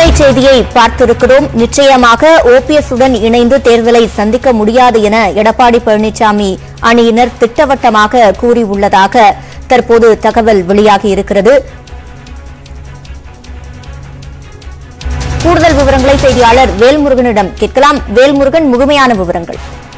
அண்மை செய்தியை பார்த்திருக்கிறோம் நிச்சயமாக ஓபிஎஸ் உடன் இணைந்து தேர்தலை சந்திக்க முடியாது என எடப்பாடி பழனிசாமி அணியினர் திட்டவட்டமாக கூறியுள்ளதாக தற்போது தகவல் வெளியாகி இருக்கிறது கூடுதல் விவரங்களை செய்தியாளர் வேல்முருகனிடம் கேட்கலாம் வேல்முருகன் முழுமையான விவரங்கள்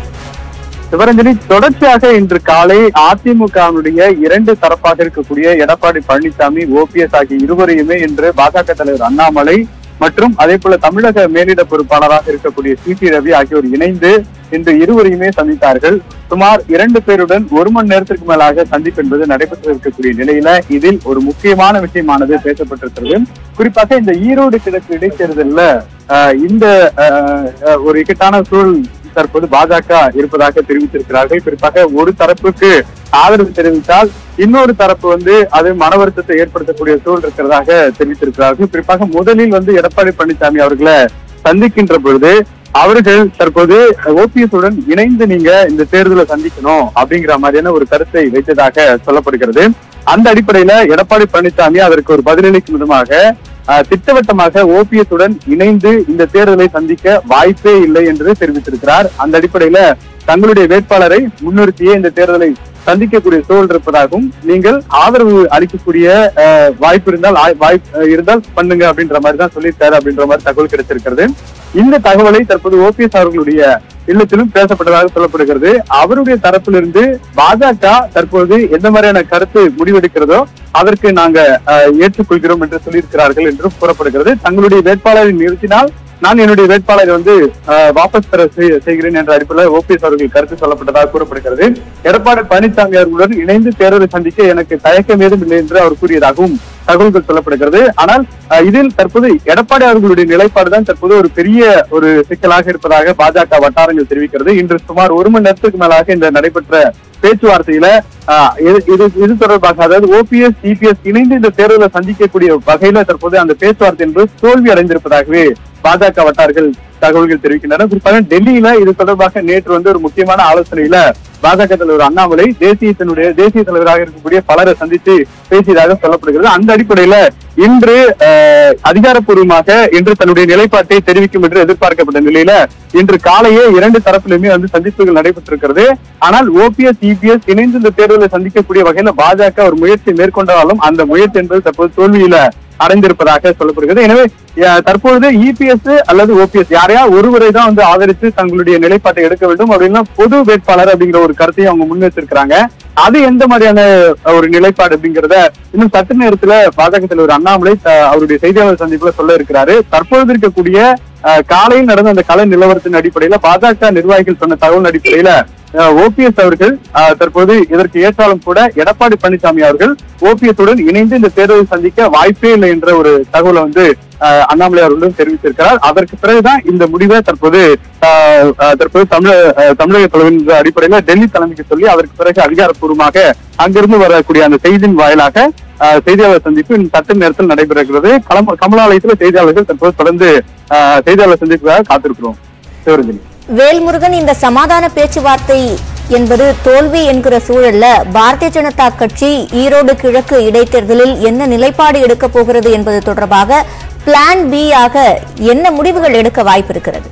சிவரஞ்சனி தொடர்ச்சியாக இன்று காலை அதிமுகவினுடைய இரண்டு தரப்பாக இருக்கக்கூடிய எடப்பாடி பழனிசாமி ஓபிஎஸ் ஆகிய இருவரையுமே இன்று பாஜக தலைவர் அண்ணாமலை மற்றும் அதே போல தமிழக மேலிட பொறுப்பாளராக இருக்கக்கூடிய சி டி ரவி ஆகியோர் இணைந்து இன்று இருவரையுமே சந்தித்தார்கள் சுமார் இரண்டு பேருடன் ஒரு மணி நேரத்திற்கு மேலாக சந்திப்பு என்பது நடைபெற்று இருக்கக்கூடிய நிலையில இதில் ஒரு முக்கியமான விஷயமானது பேசப்பட்டிருக்கிறது குறிப்பாக இந்த ஈரோடு கிழக்கு இடைத்தேர்தல்ல ஆஹ், இந்த ஆஹ், ஆஹ், ஒரு இக்கட்டான சூழல் தற்போது பாஜக இருப்பதாக தெரிவித்திருக்கிறார்கள் குறிப்பாக ஒரு தரப்புக்கு ஆதரவு தெரிவித்தால் இன்னொரு தரப்பு வந்து அது மன வருத்தத்தை ஏற்படுத்தக்கூடிய சூழல் இருக்கிறதாக தெரிவித்திருக்கிறார்கள் குறிப்பாக முதலில் வந்து எடப்பாடி பழனிசாமி அவர்களை சந்திக்கின்ற பொழுது அவர்கள் தற்போது ஓபிஎஸ் உடன் இணைந்து நீங்க இந்த தேர்தலை சந்திக்கணும் அப்படிங்கிற மாதிரியான ஒரு கருத்தை வைத்ததாக சொல்லப்படுகிறது அந்த அடிப்படையில எடப்பாடி பழனிசாமி அதற்கு ஒரு பதிலளிக்கும் விதமாக ஆஹ், திட்டவட்டமாக ஓபிஎஸ் உடன் இணைந்து இந்த தேர்தலை சந்திக்க வாய்ப்பே இல்லை என்று தெரிவித்திருக்கிறார் அந்த அடிப்படையில தங்களுடைய வேட்பாளரை முன்னிறுத்தியே இந்த தேர்தலை சந்திக்கக்கூடிய சூழல் இருப்பதாகவும் நீங்கள் ஆதரவு அளிக்கக்கூடிய ஆஹ், வாய்ப்பு இருந்தால் ஆய்- வாய்ப்பு இருந்தால் பண்ணுங்க அப்படின்ற மாதிரி தான் சொல்லியிருக்காரு அப்படின்ற மாதிரி தகவல் கிடைச்சிருக்கிறது இந்த தகவலை தற்போது ஓபிஎஸ் அவர்களுடைய இல்லத்திலும் பேசப்பட்டதாக சொல்லப்படுகிறது அவருடைய தரப்பிலிருந்து பாஜக தற்போது எந்த மாதிரியான கருத்து முடிவெடுக்கிறதோ அதற்கு நாங்க ஆஹ், ஏற்றுக்கொள்கிறோம் என்று சொல்லியிருக்கிறார்கள் என்றும் கூறப்படுகிறது தங்களுடைய வேட்பாளரை நிறுத்தினால் நான் என்னுடைய வேட்பாளரை வந்து ஆஹ், வாபஸ் பெற செய்- செய்கிறேன் என்ற அடிப்படையில் ஓபிஎஸ் அவர்கள் கருத்து சொல்லப்பட்டதாக கூறப்படுகிறது எடப்பாடி பழனிசாமி அவர்களுடன் இணைந்து தேர்தலை சந்திக்க எனக்கு தயக்கம் ஏதும் இல்லை என்று அவர் கூறியதாகவும் தகவல்கள் சொல்லப்படுகிறது ஆனால் ஆஹ், இதில் தற்போது எடப்பாடி அவர்களுடைய நிலைப்பாடு தான் தற்போது ஒரு பெரிய ஒரு சிக்கலாக இருப்பதாக பாஜக வட்டாரங்கள் தெரிவிக்கிறது இன்று சுமார் ஒரு மணி நேரத்துக்கு மேலாக இந்த நடைபெற்ற பேச்சுவார்த்தையில ஆஹ், இது இது இது தொடர்பாக அதாவது ஓபிஎஸ் சிபிஎஸ் இணைந்து இந்த தேர்தலை சந்திக்கக்கூடிய வகையில தற்போது அந்த பேச்சுவார்த்தை என்பது தோல்வி அடைந்திருப்பதாகவே பாஜக வட்டார்கள் தகவல்கள் தெரிவிக்கின்றன குறிப்பாக டெல்லியில இது தொடர்பாக நேற்று வந்து ஒரு முக்கியமான ஆலோசனையில பாஜக தலைவர் அண்ணாமலை தேசியத்தினுடைய தேசிய தலைவராக இருக்கக்கூடிய பலரை சந்தித்து பேசியதாக சொல்லப்படுகிறது அந்த அடிப்படையில இன்று ஆஹ், அதிகாரப்பூர்வமாக இன்று தன்னுடைய நிலைப்பாட்டை தெரிவிக்கும் என்று எதிர்பார்க்கப்பட்ட நிலையில இன்று காலையே இரண்டு தரப்பிலுமே வந்து சந்திப்புகள் நடைபெற்றிருக்கிறது ஆனால் ஓபிஎஸ் சிபிஎஸ் இணைந்து இந்த தேர்தலை சந்திக்கக்கூடிய வகையில பாஜக ஒரு முயற்சி மேற்கொண்டாலும் அந்த முயற்சி என்பது தற்போது தோல்வியில அடைந்திருப்பதாக சொல்லப்படுகிறது எனவே அஹ், தற்பொழுது இபிஎஸ் அல்லது ஓபிஎஸ் யாரையா ஒருவரை தான் வந்து ஆதரித்து தங்களுடைய நிலைப்பாட்டை எடுக்க வேண்டும் அப்படின்னா பொது வேட்பாளர் அப்படிங்கிற ஒரு கருத்தையும் அவங்க முன்வைச்சிருக்கிறாங்க அது எந்த மாதிரியான ஒரு நிலைப்பாடு அப்படிங்கிறத இன்னும் சற்று நேரத்துல பாஜக தலைவர் அண்ணாமலை த- அவருடைய செய்தியாளர் சந்திப்புல சொல்ல இருக்கிறாரு தற்பொழுது இருக்கக்கூடிய அஹ், காலையில் நடந்த அந்த கள நிலவரத்தின் அடிப்படையில பாஜக நிர்வாகிகள் சொன்ன தகவல் அடிப்படையில ஓபிஎஸ் அவர்கள் அஹ், தற்போது இதற்கு ஏற்றாலும் கூட எடப்பாடி பழனிசாமி அவர்கள் ஓபிஎஸ் உடன் இணைந்து இந்த தேர்தலை சந்திக்க வாய்ப்பே இல்லை என்ற ஒரு தகவலை வந்து அஹ், அண்ணாமலை அவர்களும் தெரிவித்திருக்கிறார் அதற்கு பிறகுதான் இந்த முடிவை தற்போது அஹ், அஹ், தற்போது தமிழக அஹ், தமிழக தலைவரின் அடிப்படையில டெல்லி தலைமைக்கு சொல்லி அதற்கு பிறகு அதிகாரப்பூர்வமாக அங்கிருந்து வரக்கூடிய அந்த செய்தியின் வாயிலாக அஹ், செய்தியாளர் சந்திப்பு இன்னும் சற்று நேரத்தில் நடைபெறுகிறது களம் கமலாலயத்தில் செய்தியாளர்கள் தற்போது தொடர்ந்து அஹ், செய்தியாளர் சந்திப்புக்காக காத்திருக்கிறோம் சிவரஞ்சனி வேல்முருகன் இந்த சமாதான பேச்சுவார்த்தை என்பது தோல்வி என்கிற சூழல்ல பாரதிய ஜனதா கட்சி ஈரோடு கிழக்கு இடைத்தேர்தலில் என்ன நிலைப்பாடு எடுக்கப் போகிறது என்பது தொடர்பாக பிளான் பி ஆக என்ன முடிவுகள் எடுக்க வாய்ப்பு இருக்கிறது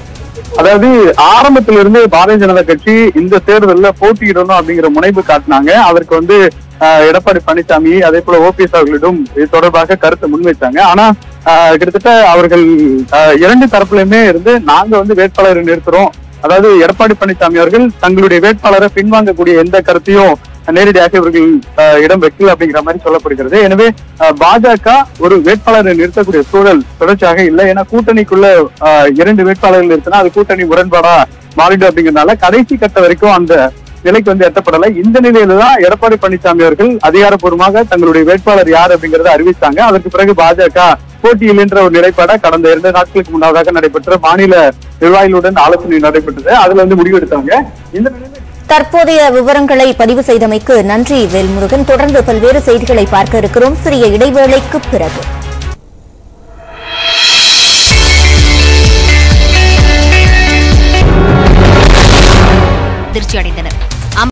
அதாவது ஆரம்பத்துல இருந்து பாரதிய ஜனதா கட்சி இந்த தேர்தல்ல போட்டியிடணும் அப்படிங்கிற முனைப்பு காட்டினாங்க அதற்கு வந்து ஆஹ், எடப்பாடி பழனிசாமி அதே போல ஓபிஎஸ் அவர்களிடம் இது தொடர்பாக கருத்தை முன்வைத்தாங்க ஆனா ஆஹ், கிட்டத்தட்ட அவர்கள் ஆஹ், இரண்டு தரப்புலையுமே இருந்து நாங்க வந்து வேட்பாளரை நிறுத்துறோம் அதாவது எடப்பாடி பழனிசாமி அவர்கள் தங்களுடைய வேட்பாளரை பின்வாங்கக்கூடிய எந்த கருத்தையும் நேரடியாக இவர்கள் ஆஹ், இடம் வைக்கல அப்படிங்கிற மாதிரி சொல்லப்படுகிறது எனவே ஆஹ், பாஜக ஒரு வேட்பாளரை நிறுத்தக்கூடிய சூழல் தொடர்ச்சியாக இல்லை ஏன்னா கூட்டணிக்குள்ள ஆஹ், இரண்டு வேட்பாளர்கள் இருக்குன்னா அது கூட்டணி முரண்பாடா மாறிடும் அப்படிங்கறதுனால கடைசி கட்ட வரைக்கும் அந்த நிலைக்கு வந்து எட்டப்படலை இந்த நிலையில தான் எடப்பாடி பழனிசாமி அவர்கள் அதிகாரப்பூர்வமாக தங்களுடைய வேட்பாளர் யார் அப்படிங்கறத அறிவித்தாங்க அதற்கு பிறகு பாஜக போட்டியில் என்ற ஒரு நிலைப்பாட கடந்த இரண்டு நாட்களுக்கு முன்னதாக நடைபெற்ற மாநில நிர்வாகிகளுடன் ஆலோசனை நடைபெற்றது அதுல வந்து முடிவெடுத்தாங்க இந்த நிலையில தற்போதைய விவரங்களை பதிவு செய்தமைக்கு நன்றி வேல்முருகன் தொடர்ந்து பல்வேறு செய்திகளை பார்க்க இருக்கிறோம் சிறிய இடைவேளைக்கு பிறகு அதிர்ச்சி அடைந்தனர்